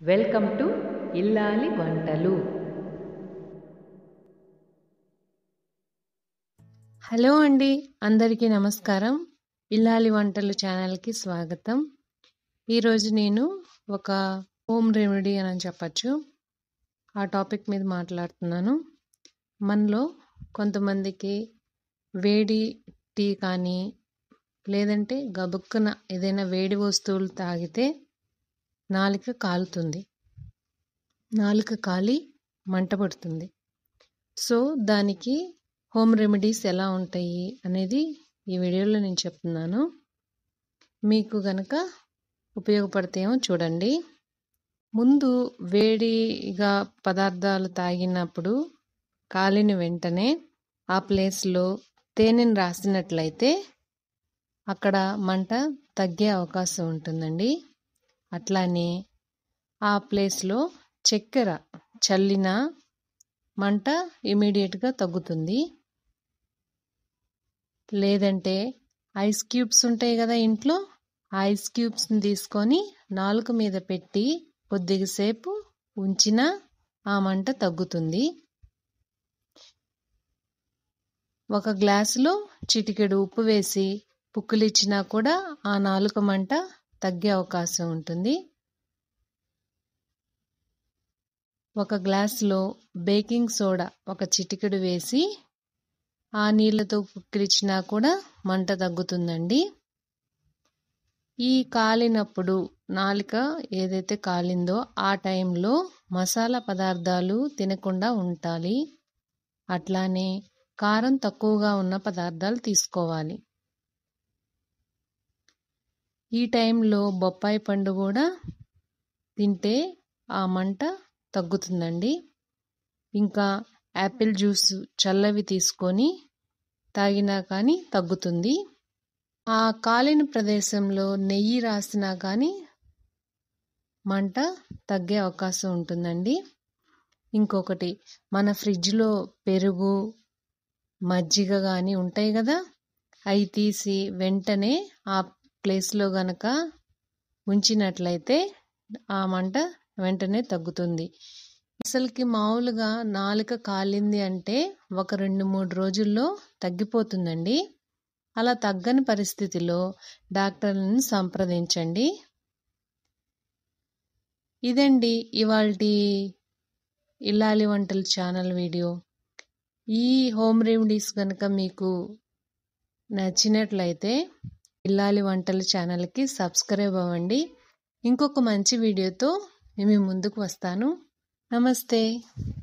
welcome to ఇల్లాలి వంటలు hello అండి అందరికీ నమస్కారం ఇల్లాలి వంటలు ఛానల్కి స్వాగతం ఈరోజు నేను ఒక హోమ్ రెమెడీ అని చెప్పచ్చు ఆ టాపిక్ మీద మాట్లాడుతున్నాను మనలో కొంతమందికి వేడి టీ కానీ లేదంటే గబుక్కున ఏదైనా వేడి వస్తువులు తాగితే నాలుక కాలుతుంది నాలుక కాలి మంట పడుతుంది సో దానికి హోమ్ రెమెడీస్ ఎలా ఉంటాయి అనేది ఈ వీడియోలో నేను చెప్తున్నాను మీకు గనక ఉపయోగపడతాయేమో చూడండి ముందు వేడిగా పదార్థాలు తాగినప్పుడు కాలిన వెంటనే ఆ ప్లేస్లో తేనెను రాసినట్లయితే అక్కడ మంట తగ్గే అవకాశం ఉంటుందండి అట్లానే ఆ ప్లేస్లో చక్కెర చల్లిన మంట ఇమీడియట్గా తగ్గుతుంది లేదంటే ఐస్ క్యూబ్స్ ఉంటాయి కదా ఇంట్లో ఐస్ క్యూబ్స్ని తీసుకొని నాలుక మీద పెట్టి కొద్దిసేపు ఉంచిన ఆ మంట తగ్గుతుంది ఒక గ్లాసులో చిటికెడు ఉప్పు వేసి పుక్కులిచ్చినా కూడా ఆ నాలుక మంట తగ్గే అవకాశం ఉంటుంది ఒక గ్లాసులో బేకింగ్ సోడా ఒక చిటికెడు వేసి ఆ నీళ్ళతో పుక్కిలిచ్చినా కూడా మంట తగ్గుతుందండి ఈ కాలినప్పుడు నాలుక ఏదైతే కాలిందో ఆ టైంలో మసాలా పదార్థాలు తినకుండా ఉండాలి అట్లానే కారం తక్కువగా ఉన్న పదార్థాలు తీసుకోవాలి ఈ టైంలో బొప్పాయి పండు కూడా తింటే ఆ మంట తగ్గుతుందండి ఇంకా యాపిల్ జ్యూస్ చల్లవి తీసుకొని తాగినా కానీ తగ్గుతుంది ఆ కాలిన ప్రదేశంలో నెయ్యి రాసినా కానీ మంట తగ్గే అవకాశం ఉంటుందండి ఇంకొకటి మన ఫ్రిడ్జ్లో పెరుగు మజ్జిగ కానీ ఉంటాయి కదా అవి తీసి వెంటనే ఆ ప్లేస్లో గనక ఉంచినట్లయితే ఆ మంట వెంటనే తగ్గుతుంది అసలుకి మామూలుగా నాలుక కాలింది అంటే ఒక రెండు మూడు రోజుల్లో తగ్గిపోతుందండి అలా తగ్గని పరిస్థితిలో డాక్టర్లను సంప్రదించండి ఇదండి ఇవాళ ఇల్లాలి వంటల ఛానల్ వీడియో ఈ హోమ్ రెమెడీస్ కనుక మీకు నచ్చినట్లయితే ఇల్లాలి వంటల ఛానల్కి సబ్స్క్రైబ్ అవ్వండి ఇంకొక మంచి వీడియోతో మేము ముందుకు వస్తాను నమస్తే